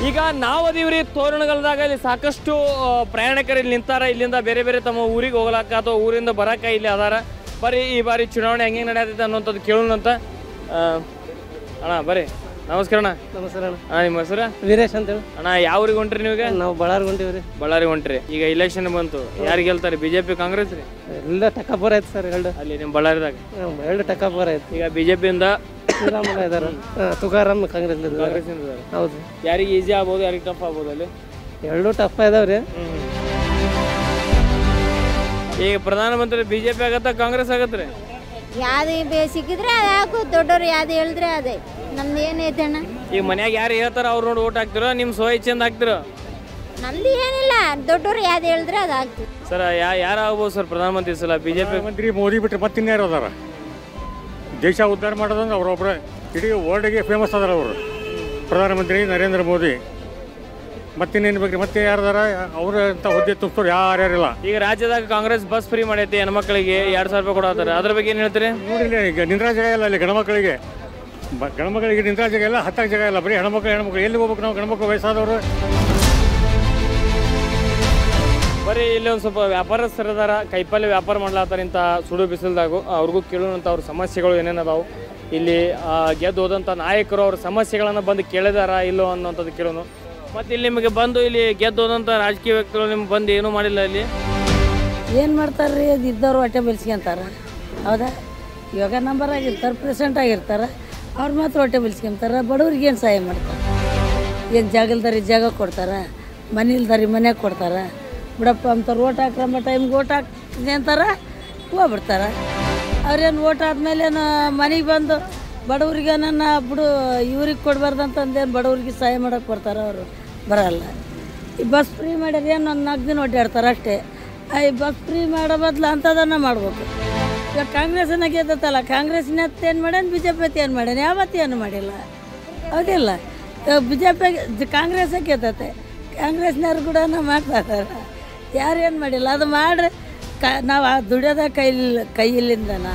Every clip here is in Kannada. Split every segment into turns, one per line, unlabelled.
ಈಗ ನಾವು ಅದೀವ್ರಿ ತೋರಣಗಲ್ದಾಗ ಇಲ್ಲಿ ಸಾಕಷ್ಟು ಆ, ಪ್ರಯಾಣಿಕರು ಇಲ್ಲಿ ನಿಂತಾರ ಇಲ್ಲಿಂದ ಬೇರೆ ಬೇರೆ ತಮ್ಮ ಊರಿಗೆ ಹೋಗ್ಲಾಕ ಅಥವಾ ಊರಿಂದ ಬರಾಕ ಇಲ್ಲಿ ಅದಾರ ಬರ್ರಿ ಈ ಬಾರಿ ಚುನಾವಣೆ ಹೆಂಗೆ ನಡೆಯತೈತೆ ಅನ್ನೋಂಥದ್ದು ಕೇಳೋಣಂತ ಆ, ಅಣ್ಣ ಬರ್ರಿ ನಮಸ್ಕಾರ ಅಣ್ಣ
ನಮಸ್ಕಾರ ಅಣ್ಣ
ಅಣ್ಣ ನಿಮ್ಮ ಹೆಸರು
ವೀರೇಶ್ ಅಂತೇಳಿ
ಅಣ್ಣ ಯಾವ ಊರಿಗೆ ಹೊಂಟ್ರಿ ನೀವೀಗ
ನಾವು ಬಳ್ಳಾರಿ ಹೊಂಟಿವ್ರಿ
ಬಳ್ಳಾರಿ ಹೊಂಟ್ರಿ ಈಗ ಇಲೆಕ್ಷನ್ ಬಂತು ಯಾರು ಗೆಲ್ತಾರೆ ಬಿಜೆಪಿ ಕಾಂಗ್ರೆಸ್ ರೀ
ಎಲ್ಲ ಟಕಾಪುರ ಐತೆ ಸರ್ ಎರಡು
ಅಲ್ಲಿ ನಿಮ್ಮ ಬಳ್ಳಾರಿದಾಗ
ಹ್ಮ್, ಎರಡು ಟಕಾಪುರ ಐತೆ
ಈಗ ಬಿಜೆಪಿಯಿಂದ
ಶ್ರೀರಾಮುಲು ಇದಾರೆ ತುಕಾರಾಮ್ ಕಾಂಗ್ರೆಸ್
ಕಾಂಗ್ರೆಸ್ ಇದ್ದಾರೆ
ಹೌದು
ಯಾರಿಗೆ ಈಸಿ ಆಗ್ಬೋದು ಯಾರಿಗೆ ಟಫ್ ಆಗ್ಬೋದು ಅಲ್ಲಿ
ಎರಡು ಟಫ್ ಇದಾವ್ರಿ
ಈಗ ಪ್ರಧಾನಮಂತ್ರಿ ಬಿಜೆಪಿ ಆಗತ್ತಾ ಕಾಂಗ್ರೆಸ್ ಆಗತ್ರಿ
ಯಾವ್ದು ಬೇ ಸಿಕ್ಕಿದ್ರೆ ಅದು ಹಾಕು ದೊಡ್ಡವ್ರು ಯಾವ್ದು ಹೇಳಿದ್ರೆ ಅದೇ ನಮ್ದು ಏನೈತೆ ಅಣ್ಣ
ಈಗ ಮನ್ಯಾಗ ಯಾರು ಹೇಳ್ತಾರ ಅವ್ರು ನೋಡಿ ಓಟ್ ಹಾಕ್ತಿರೋ ನಿಮ್ಮ ಸ್ವ ಇಚ್ಛೆಯಿಂದ ಹಾಕ್ತಿರೋ
ನಮ್ದು ಏನಿಲ್ಲ ದೊಡ್ಡವ್ರು ಯಾವ್ದು ಹೇಳಿದ್ರೆ ಅದು ಹಾಕ್ತೀವಿ
ಸರ್ ಯಾ ಯಾರು ಆಗ್ಬೋದು ಸರ್ ಪ್ರಧಾನಮಂತ್ರಿ ಸಲ ಬಿಜೆಪಿ
ಮಂತ್ರಿ ಮೋದಿ ಬಿಟ್ಟರೆ ಮತ್ತಿನ್ಯಾರು ಅದಾರ ದೇಶ ಉದ್ಧಾರ ಮಾಡೋದಂದ್ರೆ ಅವರೊಬ್ಬರೇ ಇಡೀ ವರ್ಲ್ಡ್ಗೆ ಫೇಮಸ್ ಅದಾರ ಅವರು ಪ್ರಧಾನಮಂತ್ರಿ ನರೇಂದ್ರ ಮೋದಿ ಮತ್ತಿನ್ನೇನು ಬೇಕ್ರಿ ಮತ್ತೆ ಯಾರದಾರ ಅವ್ರ ಅಂತ ಹುದ್ದೆ ತುಂಬಿಸೋರು ಯಾರ್ಯಾರಿಲ್ಲ
ಈಗ ರಾಜ್ಯದಾಗ ಕಾಂಗ್ರೆಸ್ ಬಸ್ ಫ್ರೀ ಮಾಡೈತಿ ಹೆಣ್ಮಕ್ಳಿಗೆ ಎರಡು ಸಾವಿರ ರೂಪಾಯಿ ಕೊಡತ್ತಾರ ಅದ್ರ ಬಗ್ಗೆ ಏನು ಹೇಳ್ತೀರಿ
ನೋಡಿಲ್ಲ ಈಗ ನಿಂದ್ರಾ ಜಾಗ ಇಲ್ಲ ಅಲ್ಲಿ ಗಣಮಕ್ಕಳಿಗೆ ಬ ಗಣಮಕ್ಕಳಿಗೆ ನಿಂದ್ರಾ ಜಾಗ ಇಲ್ಲ ಹತ್ತಾಗ ಜಾಗ ಇಲ್ಲ ಬರೀ ಹೆಣ್ಮಕ್ಳು ಹೆಣ್ಮಕ್ಳು ಎಲ್ಲಿ ಹೋಗ್ಬೇಕು ನಾವು ಗಣಮಕ್ಳು ವಯಸ್ಸಾದವರು
ಬರೀ ಇಲ್ಲಿ ಒಂದು ಸ್ವಲ್ಪ ವ್ಯಾಪಾರಸ್ಥರು ಅದಾರ ಕೈಪಲ್ಯ ವ್ಯಾಪಾರ ಮಾಡ್ಲಾತ್ತಾರ ಇಂಥ ಸುಡು ಬಿಸಿಲ್ದಾಗು ಅವ್ರಿಗೂ ಕೇಳೋಣಂತ ಅವ್ರ ಸಮಸ್ಯೆಗಳು ಏನೇನು ಅದಾವು ಇಲ್ಲಿ ಆ, ಗೆದ್ದು ಹೋದಂಥ ನಾಯಕರು ಅವ್ರ ಸಮಸ್ಯೆಗಳನ್ನು ಬಂದು ಕೇಳಿದಾರ ಇಲ್ಲೋ ಅನ್ನೋಂಥದ್ದು ಕೇಳೋಣ ಮತ್ತು ಇಲ್ಲಿ ನಿಮಗೆ ಬಂದು ಇಲ್ಲಿ ಗೆದ್ದು ಹೋದಂಥ ರಾಜಕೀಯ ವ್ಯಕ್ತಿಗಳು ನಿಮ್ಗೆ ಬಂದು ಏನೂ ಮಾಡಿಲ್ಲ ಇಲ್ಲಿ
ಏನು ಮಾಡ್ತಾರೆ ಅದು ಇದ್ದವ್ರು ಹೊಟ್ಟೆ ಬೆಳೆಸ್ಕೊಂತಾರೆ ಹೌದಾ ಇವಾಗ ನಂಬರ್ ಆಗಿರ್ತಾರೆ ಪ್ರೆಸೆಂಟ್ ಆಗಿರ್ತಾರೆ ಅವ್ರು ಮಾತ್ರ ಹೊಟ್ಟೆ ಬೆಳೆಸ್ಕೊಂತಾರೆ ಬಡವ್ರಿಗೆ ಏನು ಸಹಾಯ ಮಾಡ್ತಾರೆ ಏನು ಜಾಗಲ್ದಾರಿ ಜಾಗ ಕೊಡ್ತಾರೆ ಮನೆ ಇಲ್ದಾರಿ ಮನೆ ಕೊಡ್ತಾರೆ ಬಿಡಪ್ಪ ಅಂತಾರೆ ಓಟ್ ಹಾಕ್ರಮ್ಮ ಟೈಮ್ಗೆ ಓಟ್ ಹಾಕ್ತೀನಿ ಅಂತಾರೆ ಹೋಗ್ಬಿಡ್ತಾರೆ ಅವ್ರೇನು ಓಟ್ ಆದಮೇಲೆ ಮನೆಗೆ ಬಂದು ಬಡವ್ರಿಗೆ ನನ್ನ ಬಿಡು ಇವ್ರಿಗೆ ಕೊಡಬಾರ್ದಂತಂದೇನು ಬಡವ್ರಿಗೆ ಸಹಾಯ ಮಾಡೋಕೆ ಬರ್ತಾರೆ ಅವರು ಬರಲ್ಲ ಈ ಬಸ್ ಫ್ರೀ ಮಾಡ್ಯಾರ ಏನು ಒಂದು ನಾಲ್ಕು ದಿನ ಓಡಾಡ್ತಾರೆ ಅಷ್ಟೇ ಆ, ಈ ಬಸ್ ಫ್ರೀ ಮಾಡೋ ಬದಲು ಅಂಥದನ್ನ ಮಾಡ್ಬೇಕು ಇವಾಗ ಕಾಂಗ್ರೆಸ್ನ ಗೆದ್ದತ್ತಲ್ಲ ಕಾಂಗ್ರೆಸ್ನ ಏನು ಮಾಡ್ಯಾನ ಬಿ ಜೆ ಪಿ ಏನು ಮಾಡ್ಯಾನ ಯಾವತ್ತೂ ಏನು ಮಾಡಿಲ್ಲ ಹೌದಿಲ್ಲ ಬಿ ಜೆ ಪಿ ಕಾಂಗ್ರೆಸ್ಸೇ ಗೆದ್ದತ್ತೆ ಕಾಂಗ್ರೆಸ್ನವ್ರು ಕೂಡ ಮಾಡ್ತಾ ಇದ್ದಾರೆ ಯಾರು ಏನು ಮಾಡಿಲ್ಲ ಅದು ಮಾಡ್ರೆ ಕ ನಾವು ಆ ದುಡಿಯೋದ ಕೈಲಿ ಕೈಯಲ್ಲಿಂದನ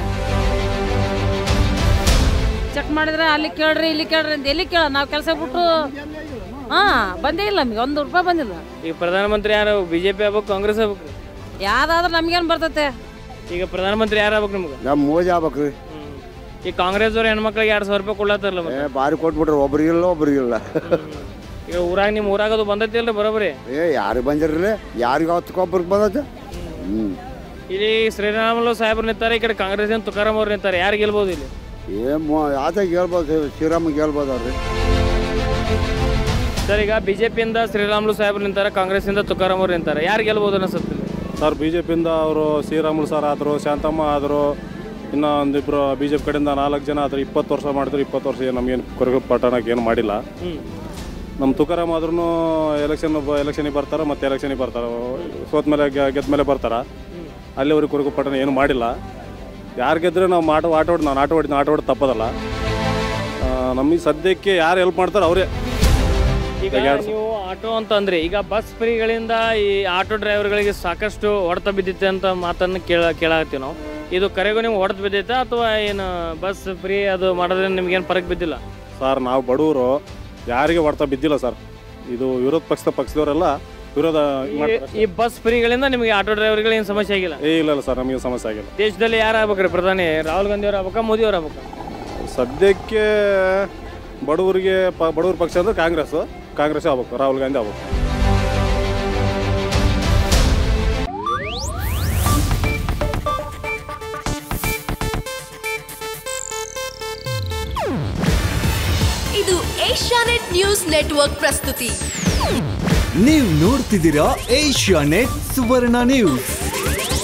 ಚೆಕ್ ಮಾಡಿದ್ರೆ ಅಲ್ಲಿ ಕೇಳ್ರಿ ಇಲ್ಲಿ ಕೇಳ್ರಿ ಅಂತ ಎಲ್ಲಿ ಕೇಳ ನಾವು ಕೆಲಸ ಬಿಟ್ಟು ಹಾಂ ಬಂದೇ ಇಲ್ಲ ನಮಗೆ ಒಂದು ರೂಪಾಯಿ ಬಂದಿಲ್ಲ
ಈಗ ಪ್ರಧಾನಮಂತ್ರಿ ಯಾರು ಬಿ ಜೆ ಪಿ ಆಗ್ಬೇಕು ಕಾಂಗ್ರೆಸ್ ಆಗ್ಬೇಕು
ಯಾವ್ದಾದ್ರೆ ನಮ್ಗೇನು ಬರ್ತೈತೆ
ಈಗ ಪ್ರಧಾನಮಂತ್ರಿ ಯಾರು ಆಗ್ಬೇಕು ನಿಮ್ಗೆ
ನಮ್ಮ ಮೋದಿ ಆಗ್ಬೇಕ್ರಿ
ಈ ಕಾಂಗ್ರೆಸ್ ಅವ್ರು ಹೆಣ್ಮಕ್ಳಿಗೆ ಎರಡು ಸಾವಿರ ರೂಪಾಯಿ ಕೊಡ್ಲತ್ತಾರಲ್ಲ
ಏ
ಮತ್ತೆ
ಭಾರಿ ಕೊಟ್ಬಿಟ್ರಿ ಒಬ್ರಿಗಿಲ್ಲ ಒಬ್ರಿಗಿಲ್ಲ
ಈಗ ಊರಾಗ ನಿಮ್ಮ ಊರಾಗ ಅದು ಬಂದೈತಿ ಅಲ್ರಿ ಬರೋಬ್ಬರಿ
ಏ ಯಾರಿಗೆ ಬಂದಿರಲಿ ಯಾರಿಗೆ ಹೊತ್ತಕ್ಕೊಬ್ರಿಗೆ ಬಂದೈತೆ ಹ್ಞೂ
ಇಲ್ಲಿ ಶ್ರೀರಾಮುಲು ಸಾಹೇಬ್ರು ನಿಂತಾರೆ ಈ ಕಡೆ ಕಾಂಗ್ರೆಸ್ ತುಕಾರಾಮ್ ಅವ್ರು ನಿಂತಾರೆ ಯಾರು ಗೆಲ್ಬೋದು ಇಲ್ಲಿ
ಏ ಮೋ ಆತ ಗೆಲ್ಬೋದು ಶ್ರೀರಾಮ ಗೆಲ್ಬೋದು ಅವ್ರಿ
ಸರ್ ಈಗ ಬಿಜೆಪಿಯಿಂದ ಶ್ರೀರಾಮುಲು ಸಾಹೇಬ್ರು ನಿಂತಾರೆ ಕಾಂಗ್ರೆಸ್ಸಿಂದ ತುಕಾರಾಮ್ ಅವ್ರು ನಿಂತಾರೆ ಯಾರು ಗೆಲ್ಬೋದು ಅನಿಸುತ್ತೆ
ಸರ್ ಬಿ ಜೆ ಪಿಯಿಂದ ಅವರು ಶ್ರೀರಾಮುಲು ಸರ್ ಆದರು ಶಾಂತಮ್ಮ ಆದರು ಇನ್ನು ಒಂದಿಬ್ಬರು ಬಿ ಜೆ ಪಿ ಕಡೆಯಿಂದ ನಾಲ್ಕು ಜನ ಆದರು ಇಪ್ಪತ್ತು ವರ್ಷ ಮಾಡಿದ್ರು ಇಪ್ಪತ್ತು ವರ್ಷ ಏನು ನಮಗೇನು ಕೊರಗ ಪಟ್ಟಣಕ್ಕೆ ಏನು ಮಾಡಿಲ್ಲ ನಮ್ಮ ತುಕಾರಾಮ್ ಆದ್ರೂ ಎಲೆಕ್ಷನ್ ಎಲೆಕ್ಷನಿಗೆ ಬರ್ತಾರೆ ಮತ್ತೆ ಎಲೆಕ್ಷನಿಗೆ ಬರ್ತಾರೆ ಸೋತ ಮೇಲೆ ಗೆದ್ದ ಮೇಲೆ ಬರ್ತಾರೆ ಅಲ್ಲಿವರೆಗೆ ಕುರುಗು ಪಟ್ಟಣ ಏನು ಮಾಡಿಲ್ಲ ಯಾರು ಗೆದ್ರೆ ನಾವು ಆಟ ಆಟ ಹೊಡ್ ನಾನು ಆಟ ಹೊಡಿತೀನಿ ಆಟ ಹೊಡೆದು ತಪ್ಪದಲ್ಲ ನಮಗೆ ಸದ್ಯಕ್ಕೆ ಯಾರು ಹೆಲ್ಪ್ ಮಾಡ್ತಾರೆ ಅವರೇ
ಈಗ ನೀವು ಆಟೋ ಅಂತ ಅಂದ್ರೆ ಈಗ ಬಸ್ ಫ್ರೀಗಳಿಂದ ಈ ಆಟೋ ಡ್ರೈವರ್ಗಳಿಗೆ ಸಾಕಷ್ಟು ಹೊಡೆತ ಬಿದ್ದಿತ್ತೆ ಅಂತ ಮಾತನ್ನು ಕೇಳ ಕೇಳಾಕತ್ತೀವಿ ನಾವು ಇದು ಕರೆಗೂ ನೀವು ಹೊಡೆತ ಬಿದ್ದೈತೆ ಅಥವಾ ಏನು ಬಸ್ ಫ್ರೀ ಅದು ಮಾಡೋದ್ರಿಂದ ನಿಮ್ಗೇನು ಫರಕ್ ಬಿದ್ದಿಲ್ಲ
ಸರ್ ನಾವು ಬಡವರು ಯಾರಿಗೆ ಹೊಡ್ತಾ ಬಿದ್ದಿಲ್ಲ ಸರ್ ಇದು ವಿರೋಧ ಪಕ್ಷದ ಪಕ್ಷದವರೆಲ್ಲ ವಿರೋಧ
ಈ- ಈ ಬಸ್ ಫ್ರೀಗಳಿಂದ ನಿಮಗೆ ಆಟೋ ಡ್ರೈವರ್ಗಳಿಗೆ ಏನು ಸಮಸ್ಯೆ ಆಗಿಲ್ಲ
ಏ ಇಲ್ಲ ಇಲ್ಲ ಸರ್ ನಮಗೆ ಸಮಸ್ಯೆ ಆಗಿಲ್ಲ
ದೇಶದಲ್ಲಿ ಯಾರು ಆಗ್ಬೇಕ್ರಿ ಪ್ರಧಾನಿ ರಾಹುಲ್ ಗಾಂಧಿ ಅವ್ರು ಆಗ್ಬೇಕಾ ಮೋದಿ ಅವ್ರು ಆಗ್ಬೇಕಾ
ಸದ್ಯಕ್ಕೆ ಬಡವರಿಗೆ ಪ ಬಡವ್ರ ಪಕ್ಷ ಅಂದ್ರೆ ಕಾಂಗ್ರೆಸ್ ಕಾಂಗ್ರೆಸ್ ಆಗ್ಬೇಕು ರಾಹುಲ್ ಗಾಂಧಿ ಆಗ್ಬೇಕು
ಇದು ಏಷ್ಯಾನೆಟ್ ನ್ಯೂಸ್ ನೆಟ್ವರ್ಕ್ ಪ್ರಸ್ತುತಿ
ನೀವು ನೋಡ್ತಿದ್ದೀರಾ ಏಷ್ಯಾ ನೆಟ್ ಸುವರ್ಣ ನ್ಯೂಸ್